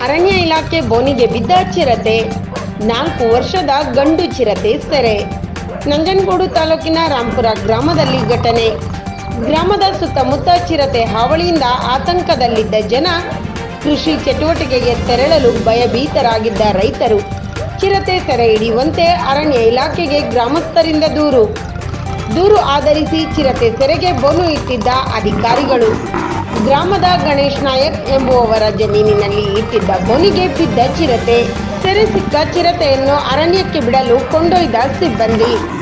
ಅರಣ್ಯ ಇಲಾಖೆ ಬೋನಿಗೆ ಬಿದ್ದ ಚಿರತೆ ನಾಲ್ಕು ವರ್ಷದ ಗಂಡು ಚಿರತೆ ಸೆರೆ ನಂಜನಗೂಡು ತಾಲೂಕಿನ ರಾಂಪುರ ಗ್ರಾಮದಲ್ಲಿ ಘಟನೆ ಗ್ರಾಮದ ಸುತ್ತಮುತ್ತ ಚಿರತೆ ಹಾವಳಿಯಿಂದ ಆತಂಕದಲ್ಲಿದ್ದ ಜನ ಕೃಷಿ ಚಟುವಟಿಕೆಗೆ ತೆರಳಲು ಭಯಭೀತರಾಗಿದ್ದ ರೈತರು ಚಿರತೆ ಸೆರೆ ಹಿಡಿಯುವಂತೆ ಅರಣ್ಯ ಇಲಾಖೆಗೆ ಗ್ರಾಮಸ್ಥರಿಂದ ದೂರು ದೂರು ಆಧರಿಸಿ ಚಿರತೆ ಸೆರೆಗೆ ಬೋನು ಇಟ್ಟಿದ್ದ ಅಧಿಕಾರಿಗಳು ಗ್ರಾಮದ ಗಣೇಶ್ ನಾಯಕ್ ಎಂಬುವವರ ಜಮೀನಿನಲ್ಲಿ ಇಟ್ಟಿದ್ದ ಬೋನಿಗೆ ಬಿದ್ದ ಚಿರತೆ ಸೆರೆ ಸಿಕ್ಕ ಚಿರತೆಯನ್ನು ಅರಣ್ಯಕ್ಕೆ ಬಿಡಲು ಕೊಂಡೊಯ್ದ ಸಿಬ್ಬಂದಿ